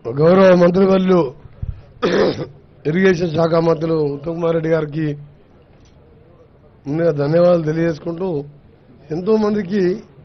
గౌరవ మంత్రివర్యులు ఇరిగేషన్ శాఖ మంత్రులు ఉత్తమ్ కుమార్ రెడ్డి గారికి ముందుగా ధన్యవాదాలు తెలియజేసుకుంటూ ఎంతో మందికి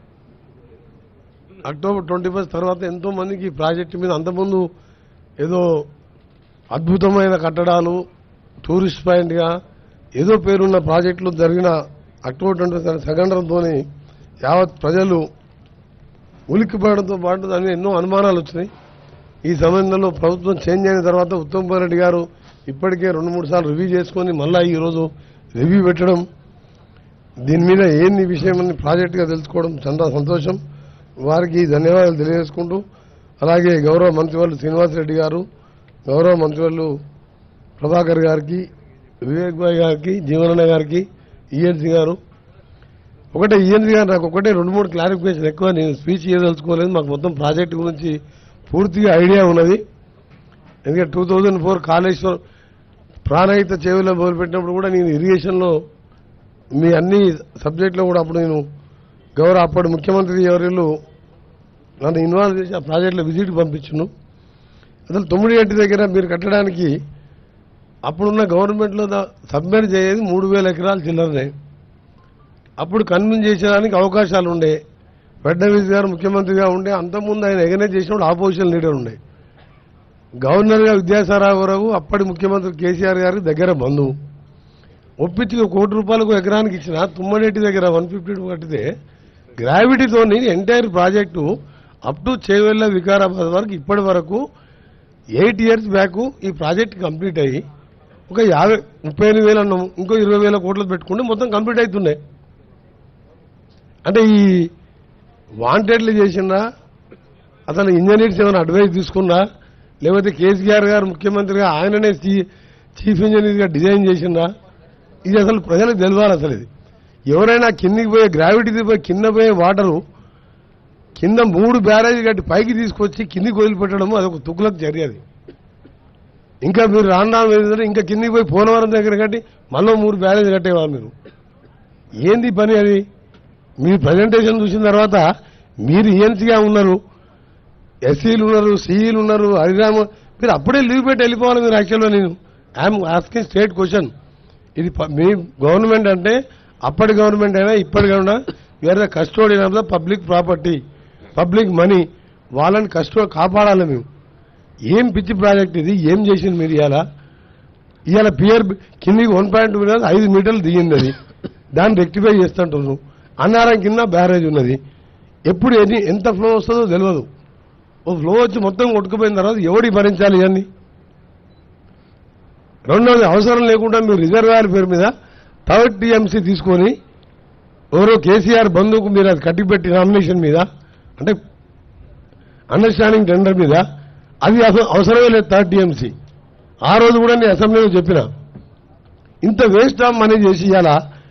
అక్టోబర్ ట్వంటీ ఫస్ట్ తర్వాత ఎంతో మందికి ఈ ప్రాజెక్టు మీద అంతకుముందు ఏదో అద్భుతమైన కట్టడాలు టూరిస్ట్ పాయింట్గా ఏదో పేరున్న ప్రాజెక్టులు జరిగిన అక్టోబర్ ట్వంటీ ఫస్ట్ సంఘటనతో యావత్ ప్రజలు ఉలిక్కిపడడంతో పాటు దాని ఎన్నో అనుమానాలు వచ్చినాయి ఈ సమయంలో ప్రభుత్వం చేంజ్ అయిన తర్వాత ఉత్తమ్ కుమార్ రెడ్డి గారు ఇప్పటికే రెండు మూడు సార్లు రివ్యూ చేసుకొని మళ్ళా ఈ రోజు రివ్యూ పెట్టడం దీని మీద ఏంది విషయం అని ప్రాజెక్టుగా తెలుసుకోవడం చాలా సంతోషం వారికి ధన్యవాదాలు తెలియజేసుకుంటూ అలాగే గౌరవ మంత్రివర్యులు శ్రీనివాసరెడ్డి గారు గౌరవ మంత్రివర్యులు ప్రభాకర్ గారికి వివేక్ భాయ్ గారికి జీవనన్న గారికి ఈఎన్సీ గారు ఒకటే ఈఎన్సీ గారు నాకు ఒకటే రెండు మూడు క్లారిఫికేషన్ ఎక్కువ నేను స్పీచ్ చేయదలుచుకోలేదు మాకు మొత్తం ప్రాజెక్టు గురించి పూర్తిగా ఐడియా ఉన్నది ఎందుకంటే two thousand four Kaleshwaram Pranahita చెవిలో మొదలుపెట్టినప్పుడు కూడా నేను ఇరిగేషన్లో మీ అన్ని సబ్జెక్టులో కూడా అప్పుడు నేను గౌరవ అప్పటి ముఖ్యమంత్రి ఎవరిళ్ళు నన్ను ఇన్వాల్వ్ చేసి ఆ ప్రాజెక్టులో విజిట్ పంపించును అసలు తొమ్మిది గంటి దగ్గర మీరు కట్టడానికి అప్పుడున్న గవర్నమెంట్లో సబ్మిట్ చేయేది మూడు వేల ఎకరాలు చిల్లరనే అప్పుడు కన్విన్స్ చేసేదానికి అవకాశాలు ఉండే ఫడ్నవీస్ గారు ముఖ్యమంత్రిగా ఉండే అంతకుముందు ఆయన ఎగనే చేసినప్పుడు ఆపోజిషన్ లీడర్ ఉండే గవర్నర్గా విద్యాసారావు అప్పటి ముఖ్యమంత్రి కేసీఆర్ గారికి దగ్గర బంధువు ఒప్పించి ఒక కోటి రూపాయలకు ఎకరానికి ఇచ్చిన తుమ్మనేటి దగ్గర వన్ ఫిఫ్టీ టూ కట్టితే గ్రావిటీతో entire project up to Chevella Vikarabad వరకు ఇప్పటి వరకు ఎయిట్ ఇయర్స్ బ్యాక్ ఈ ప్రాజెక్ట్ కంప్లీట్ అయ్యి ఒక యాభై ముప్పై ఎనిమిది వేలు అన్నాం ఇంకో ఇరవై వేల కోట్లు పెట్టుకుంటే మొత్తం కంప్లీట్ అవుతున్నాయి అంటే ఈ వాంటెడ్లు చేసిందా అసలు ఇంజనీర్స్ ఏమైనా అడ్వైస్ తీసుకున్నా లేకపోతే కేసీఆర్ గారు ముఖ్యమంత్రిగా ఆయననే చీ- చీఫ్ ఇంజనీర్గా డిజైన్ చేసిందా ఇది అసలు ప్రజలకు తెలవాలి అసలు ఇది ఎవరైనా కిందికి పోయే గ్రావిటీ పోయి కింద పోయే వాటరు కింద మూడు బ్యారేజ్ కట్టి పైకి తీసుకొచ్చి కిందికి వదిలిపెట్టడం అది ఒక తుక్కులకు చర్య అది ఇంకా మీరు రాను రాను ఇంకా కిందికి పోయి పోలవరం దగ్గర కట్టి మళ్ళీ మూడు బ్యారేజ్ కట్టేవా మీరు ఏంది ఈ పని అది మీ ప్రజెంటేషన్ చూసిన తర్వాత మీరు ఈఎన్సీగా ఉన్నారు ఎస్సీలు ఉన్నారు సిఈలు ఉన్నారు హరిరామ మీరు అప్పుడే లీవ్ పెట్టి వెళ్ళిపోవాలి మీరు యాక్చువల్గా నేను ఐఎమ్ ఆస్కింగ్ స్టేట్ క్వశ్చన్ ఇది ప- మీ గవర్నమెంట్ అంటే అప్పటి గవర్నమెంట్ అయినా ఇప్పటి అయినా where the custodian of the public property public money వాళ్ళని కస్టో కాపాడాలి మేము ఏం పిచ్చి ప్రాజెక్ట్ ఇది ఏం చేసింది మీరు ఇవాళ ఇవాళ పియర్ కిందికి వన్ పాయింట్ టూ ఐదు మీటర్లు దిగింది అది దాన్ని రెక్టిఫై చేస్తుంటున్నాం అన్నారం కింద బ్యారేజ్ ఉన్నది ఎప్పుడు ఎన్ని ఎంత ఫ్లో వస్తుందో తెలియదు ఓ ఫ్లో వచ్చి మొత్తం కొట్టుకుపోయిన తర్వాత ఎవడి భరించాలి ఇవన్నీ రెండోది అవసరం లేకుండా మీరు రిజర్వాయర్ పేరు మీద థర్డ్ టీఎంసీ తీసుకొని ఎవరో కేసీఆర్ బంధువుకు మీరు అది కట్టిపెట్టి నామినేషన్ మీద అంటే అండర్స్టాండింగ్ టెండర్ మీద అది అసలు అవసరమే లేదు థర్డ్ టీఎంసీ ఆ రోజు కూడా నేను అసెంబ్లీలో చెప్పిన ఇంత వేస్ట్ ఆఫ్ మనీ చేసి ఇవాళ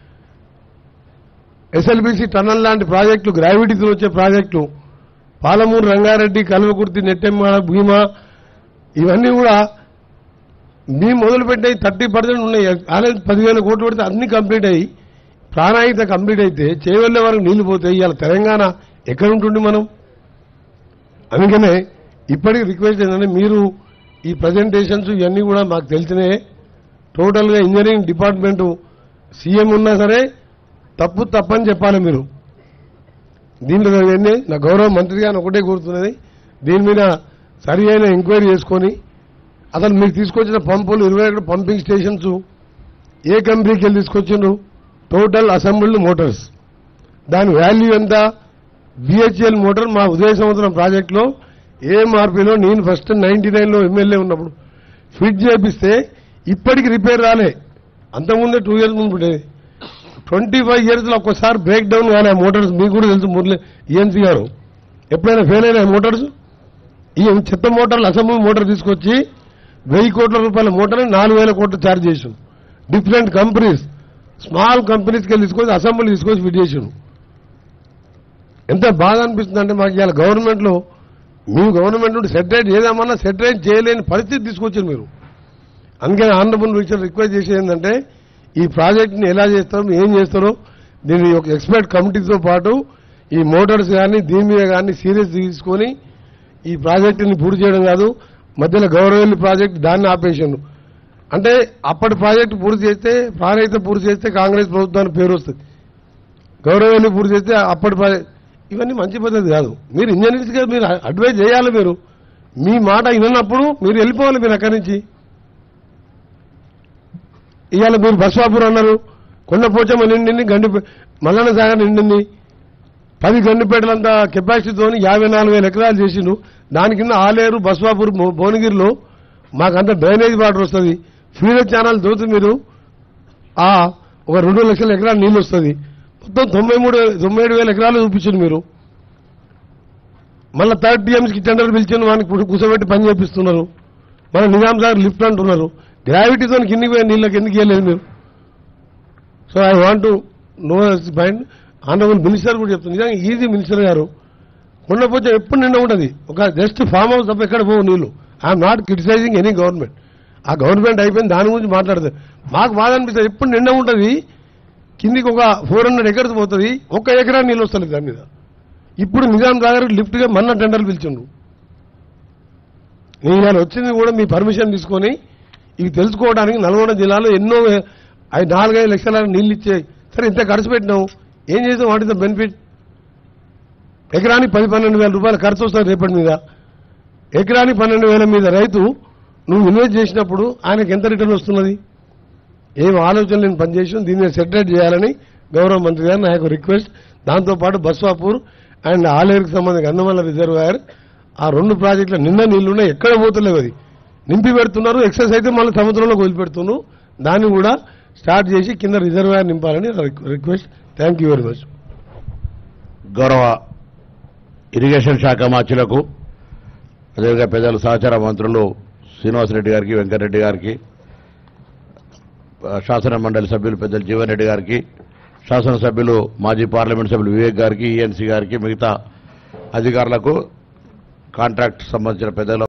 ఎస్ఎల్బిసి టన్నల్ లాంటి ప్రాజెక్టులు గ్రావిటీతో వచ్చే ప్రాజెక్టులు పాలమూరు రంగారెడ్డి కల్వకుర్తి నెట్టెమ్మ భీమా ఇవన్నీ కూడా మేము మొదలుపెట్టే థర్టీ పర్సెంట్ ఉన్నాయి కాలేజ్ పదివేల కోట్లు పెడితే అన్ని కంప్లీట్ అయ్యి ప్రాణాయిత కంప్లీట్ అయితే చేయవల్లే వరకు నీళ్లు పోతాయి ఇవాళ తెలంగాణ ఎక్కడ ఉంటుంది మనం అందుకనే ఇప్పటికి రిక్వెస్ట్ ఏంటంటే మీరు ఈ ప్రజెంటేషన్స్ ఇవన్నీ కూడా మాకు తెలిసినాయే టోటల్గా ఇంజనీరింగ్ డిపార్ట్మెంటు సీఎం ఉన్నా సరే తప్పు తప్పని చెప్పాలి మీరు దీంట్లో ఏంటి నా గౌరవ మంత్రి గారిని ఒకటే కోరుతున్నది దీని మీద సరి అయిన ఎంక్వైరీ చేసుకొని అసలు మీరు తీసుకొచ్చిన పంపులు ఇరవై ఒకటి పంపింగ్ స్టేషన్స్ ఏ కంపెనీకి వెళ్ళి తీసుకొచ్చిండ్రు టోటల్ అసెంబ్ల్డ్ మోటార్స్ దాని వాల్యూ ఎంత బిహెచ్ఎల్ మోటార్ మా ఉదయ సంవత్సరం ప్రాజెక్టులో ఏఎంఆర్పీలో నేను ఫస్ట్ నైన్టీ నైన్లో ఎమ్మెల్యే ఉన్నప్పుడు ఫిట్ చేపిస్తే ఇప్పటికి రిపేర్ రాలే అంతకుముందే టూ ఇయర్స్ ముందు ఉండేది ట్వంటీ ఫైవ్ ఇయర్స్లో ఒక్కసారి బ్రేక్ డౌన్ కానీ ఆ మోటార్స్ మీకు కూడా తెలుసు మురళి ఈఎన్సీ గారు ఎప్పుడైనా ఫెయిల్ అయినా మోటార్స్ ఈ చెత్త మోటార్లు అసెంబ్లీ మోటార్ తీసుకొచ్చి వెయ్యి కోట్ల రూపాయల మోటార్ని నాలుగు వేల కోట్లు ఛార్జ్ చేసాం డిఫరెంట్ కంపెనీస్ స్మాల్ కంపెనీస్కి వెళ్ళి తీసుకొచ్చి అసెంబ్లీ తీసుకొచ్చి ఫిట్ చేసాం ఎంత బాధ అనిపిస్తుంది అంటే మాకు ఇవాళ గవర్నమెంట్లో మీ గవర్నమెంట్ నుండి సెటరేట్ ఏదేమన్నా సెటరేట్ చేయలేని పరిస్థితి తీసుకొచ్చారు మీరు అందుకని ఆనరబుల్ మినిస్టర్ రిక్వెస్ట్ చేసేది ఏంటంటే ఈ ప్రాజెక్ట్ని ఎలా చేస్తారో ఏం చేస్తారో దీన్ని ఒక ఎక్స్పర్ట్ కమిటీతో పాటు ఈ మోటార్స్ కానీ దీని మీద కానీ సీరియస్ తీసుకొని ఈ ప్రాజెక్టుని పూర్తి చేయడం కాదు మధ్యలో గౌరవల్లి ప్రాజెక్ట్ దాన్ని ఆపేసిండు అంటే అప్పటి ప్రాజెక్టు పూర్తి చేస్తే ప్రాణహిత పూర్తి చేస్తే కాంగ్రెస్ ప్రభుత్వానికి పేరు వస్తుంది గౌరవల్లి పూర్తి చేస్తే అప్పటి ప్రాజెక్ట్ ఇవన్నీ మంచి పద్ధతి కాదు మీరు ఇంజనీర్స్గా మీరు అడ్వైజ్ చేయాలి మీరు మీ మాట వినప్పుడు మీరు వెళ్ళిపోవాలి మీరు అక్కడి నుంచి ఇవాళ మీరు బస్వాపూర్ అన్నారు కొండపోచమ్మ నిండింది గండి మల్లన్న సాగర్ నిండింది పది గండిపేటలంత కెపాసిటీతో యాభై నాలుగు వేల ఎకరాలు చేసిండు దాని కింద ఆలేరు బస్వాపూర్ భు- భువనగిరిలో మాకంత డ్రైనేజ్ వాటర్ వస్తుంది ఫీడర్ ఛానల్ దోతు మీరు ఆ ఒక రెండు లక్షల ఎకరాలు నీళ్ళు వస్తుంది మొత్తం తొంభై మూడు తొంభై ఏడు వేల ఎకరాలు చూపించింది మీరు మళ్ళీ థర్డ్ టీఎంసీకి టెండర్ పిలిచిన వానికి కు- కూర్చోబెట్టి పని చేపిస్తున్నారు మన నిజాం సార్ లిఫ్ట్ అంటున్నారు గ్రావిటీతో కిందికి పోయే నీళ్ళకి ఎందుకు ఇవ్వలేదు మీరు so I want no point honourable minister కూడా చెప్తుంది నిజంగా ఈజీ మినిస్టర్ గారు కొండపోతే ఎప్పుడు నిండా ఉంటుంది ఒక జస్ట్ ఫామ్ హౌస్ తప్ప ఎక్కడ పోవు నీళ్లు I'm not criticising any government ఆ గవర్నమెంట్ అయిపోయింది దాని గురించి మాట్లాడదు మాకు బాధ అనిపిస్తుంది ఎప్పుడు నిండా ఉంటుంది కిందికి ఒక ఫోర్ హండ్రెడ్ ఎకర్స్ పోతుంది ఒక్క ఎకరా నీళ్ళు వస్తలేదు దాని మీద ఇప్పుడు నిజాం సాగర్ లిఫ్ట్గా మన్న టెండర్లు పిలిచిండు నేను ఇవాళ వచ్చింది కూడా మీ పర్మిషన్ తీసుకొని ఇవి తెలుసుకోవడానికి నల్గొండ జిల్లాలో ఎన్నో ఐదు నాలుగైదు లక్షల నీళ్ళు ఇచ్చే సరే ఇంత ఖర్చు పెట్టినావు ఏం చేసావు వాట్ ఇస్ ద బెనిఫిట్ ఎకరానికి పది పన్నెండు వేల రూపాయలు ఖర్చు వస్తుంది రేపటి మీద ఎకరానికి పన్నెండు వేల మీద రైతు నువ్వు ఇన్వెస్ట్ చేసినప్పుడు ఆయనకి ఎంత రిటర్న్ వస్తున్నది ఏం ఆలోచన నేను పనిచేసి దీన్ని సెటరేట్ చేయాలని గౌరవ మంత్రి గారు నా యొక్క రిక్వెస్ట్ దాంతోపాటు బస్వాపూర్ అండ్ ఆలేరుకు సంబంధించిన గంధమల్ల రిజర్వాయర్ ఆ రెండు ప్రాజెక్టుల నిన్న నీళ్లున్నాయి ఎక్కడ పోతలేవు అది నింపి పెడుతున్నారు ఎక్సెస్ అయితే మళ్ళీ సముద్రంలోకి వదిలిపెడుతున్నారు దాన్ని కూడా స్టార్ట్ చేసి కింద రిజర్వాయర్ నింపాలని నా రిక్- request thank you very much గౌరవ ఇరిగేషన్ శాఖ మార్చులకు అదేవిధంగా పెద్దలు సహచార మంత్రులు శ్రీనివాసరెడ్డి గారికి వెంకటరెడ్డి గారికి ఆ, శాసన మండలి సభ్యులు పెద్దలు జీవన్ రెడ్డి గారికి శాసనసభ్యులు మాజీ పార్లమెంట్ సభ్యులు వివేక్ గారికి ఈఎన్సీ గారికి మిగతా అధికారులకు కాంట్రాక్ట్ సంబంధించిన పెద్దల